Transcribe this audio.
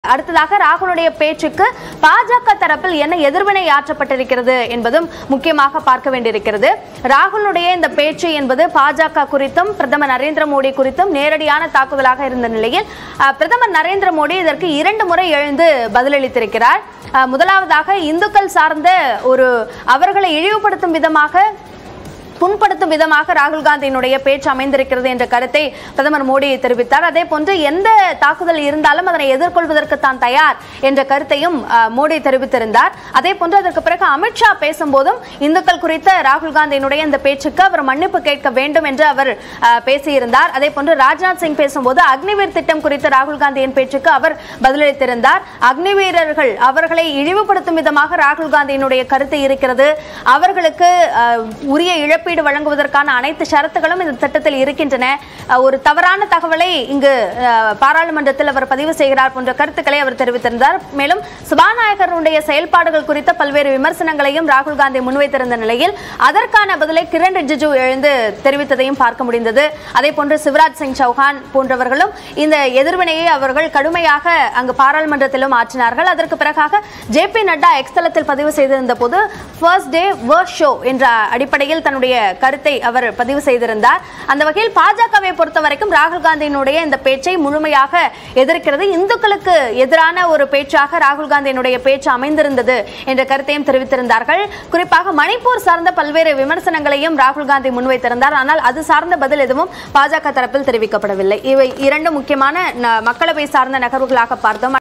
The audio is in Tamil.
அடுத்ததாக ராகுலுடைய பேச்சுக்கு பாஜக தரப்பில் என்ன எதிர்வினை ஆற்றப்பட்டிருக்கிறது என்பதும் முக்கியமாக பார்க்க வேண்டியிருக்கிறது ராகுலுடைய இந்த பேச்சு என்பது பாஜக குறித்தும் பிரதமர் நரேந்திர மோடி குறித்தும் நேரடியான தாக்குதலாக இருந்த நிலையில் அஹ், பிரதமர் நரேந்திர மோடி இதற்கு இரண்டு முறை எழுந்து பதிலளித்திருக்கிறார் அஹ், முதலாவதாக இந்துக்கள் சார்ந்த ஒரு அவர்களை இழிவுபடுத்தும் விதமாக புண்படுத்தும் விதமாக ராகுல் காந்தியினுடைய பேச்சு அமைந்திருக்கிறது என்ற கருத்தை பிரதமர் மோடி தெரிவித்தார் அதே போன்று எந்த தாக்குதல் இருந்தாலும் அதனை எதிர்கொள்வதற்கு தான் தயார் என்ற கருத்தையும் அஹ், மோடி தெரிவித்திருந்தார் அதே போன்று அதற்கு பிறகு அமித்ஷா பேசும்போதும் இந்துக்கள் குறித்த ராகுல் காந்தியினுடைய இந்த பேச்சுக்கு அவர் மன்னிப்பு கேட்க வேண்டும் என்று அவர் அஹ், பேசியிருந்தார் அதே போன்று ராஜ்நாத் சிங் பேசும்போது அக்னிவீர் திட்டம் குறித்த ராகுல் காந்தியின் பேச்சுக்கு அவர் பதிலளித்திருந்தார் அக்னி வீரர்கள் அவர்களை இழிவுபடுத்தும் விதமாக ராகுல் காந்தியினுடைய கருத்து இருக்கிறது அவர்களுக்கு அஹ், உரிய இழப்பீடு வழங்குவதற்கான அனைத்து ஷரத்துகளும் இந்த திட்டத்தில் இருக்கின்றன அஹ், ஒரு தவறான தகவலை இங்கு அஹ், பாராளுமன்றத்தில் அவர் பதிவு செய்கிறார் போன்ற கருத்துக்களை அவர் தெரிவித்திருந்தார் மேலும் சபாநாயகருடைய செயல்பாடுகள் குறித்த பல்வேறு விமர்சனங்களையும் ராகுல் காந்தி முன்வைத்திருந்த நிலையில் அதற்கான பதிலை கிரண் ரிஜிஜு எழுந்து தெரிவித்ததையும் பார்க்க முடிந்தது அதே போன்று சிவராஜ் சிங் சௌஹான் போன்றவர்களும் இந்த எதிர்வினையை அவர்கள் கடுமையாக அங்கு பாராளுமன்றத்திலும் ஆற்றினார்கள் அதற்கு பிறகாக ஜே பி நட்டா எக்ஸ் தளத்தில் பதிவு செய்திருந்த போது ஃபர்ஸ்ட் டே வர்ஸ் ஷோ என்ற அடிப்படையில் தன்னுடைய கருத்தை அவர் பதிவு செய்திருந்தார் அந்த வகையில் பாஜகவை பொறுத்த வரைக்கும் ராகுல் காந்தியினுடைய இந்த பேச்சை முழுமையாக எதிர்க்கிறது இந்துக்களுக்கு எதிரான ஒரு பேச்சாக ராகுல் காந்தியினுடைய பேச்சு அமைந்திருந்தது என்ற கருத்தையும் தெரிவித்திருந்தார்கள் குறிப்பாக மணிப்பூர் சார்ந்த பல்வேறு விமர்சனங்களையும் ராகுல் காந்தி முன்வைத்திருந்தார் ஆனால் அது சார்ந்த பதில் எதுவும் பாஜக தரப்பில் தெரிவிக்கப்படவில்லை இவை இரண்டு முக்கியமான ந- மக்களவை சார்ந்த நகர்வுகளாக பார்த்தோம்